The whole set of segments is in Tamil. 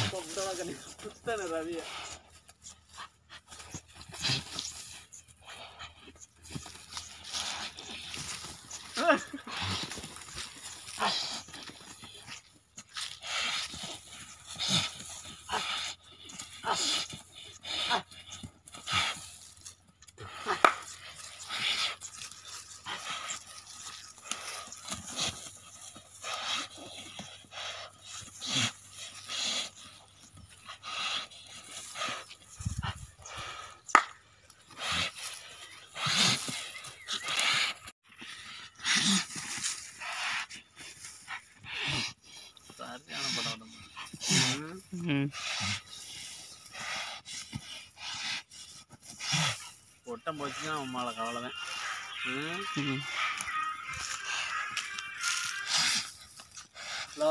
சுத்தன ரவிய சரியான படம் ம் ம் ஒட்டம் போச்சுன்னா அம்மாவை கவலைதான் ம் ம் ஹலோ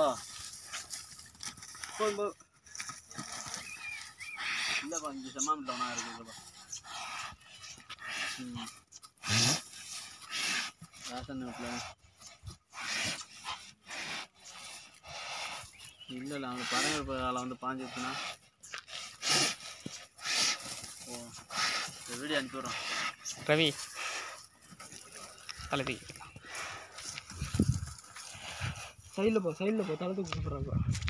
போ போ இல்லைப்பா இங்கே செம்மாம் டவுனாக இருக்குதுப்பா ம் ரேஷன் வீட்டில் இல்லை இல்லை அவங்க பறவைப்பு வேலை வந்து பாஞ்சிருச்சுன்னா ஓ இந்த வீடியோ அனுப்பி விட்றோம் ரவி தலைவி சைடில் போ சைடில் போ தளத்துக்கு கூப்பிட்றாங்க